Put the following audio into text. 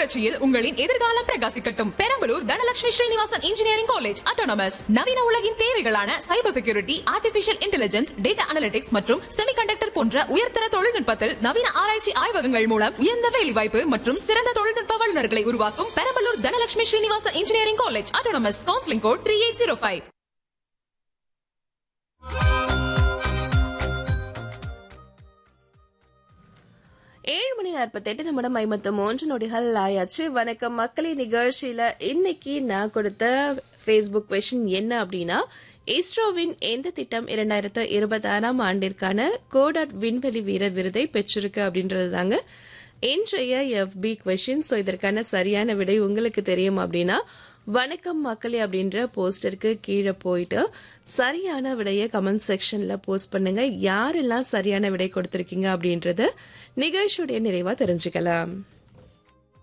புரட்சியில் உங்களின் எதிர்காலம் பிரகாசிக்கட்டும் Perambalur Dhanalakshmi Srinivasan engineering college autonomous நவீன உலகின் தேவைகளான cyber security artificial intelligence data analytics மற்றும் செமிகண்டக்டர் போன்ற உயர்தர தொழில்நுட்பத்தில் நவீன ஆராய்ச்சி ஆய்வகங்கள் மூலம் உயர்ந்த வேலைவாய்ப்பு மற்றும் சிறந்த தொழில்நுட்ப வல்லுநர்களை உருவாக்கும் Perambalur Dhanalakshmi Srinivasan engineering college autonomous counselling code three eight zero five ஏழு மணி நாற்பத்தெட்டு நிமிடம் ஐம்பத்து மூன்று நொடிகள் ஆயாச்சு வணக்கம் மக்களே நிகழ்ச்சியில இன்னைக்கு நான் கொடுத்த ஃபேஸ்புக் கொஷின் என்ன அப்படின்னா இஸ்ரோவின் எந்த திட்டம் இரண்டாயிரத்து இருபத்தி ஆறாம் ஆண்டிற்கான கோடாட் விண்வெளி வீரர் விருதை பெற்றிருக்கு அப்படின்றது தாங்க இன்றைய எஃபி கொஷின் ஸோ இதற்கான சரியான விடை உங்களுக்கு தெரியும் அப்படின்னா வணக்கம் மக்களே அப்படின்ற போஸ்டருக்கு கீழே போயிட்டு சரியான விடையை கமெண்ட் செக்ஷன்ல போஸ்ட் பண்ணுங்க யாரெல்லாம் சரியான விடை கொடுத்திருக்கீங்க அப்படின்றத நிகழ்ச்சியுடைய நிறைவா தெரிஞ்சுக்கலாம்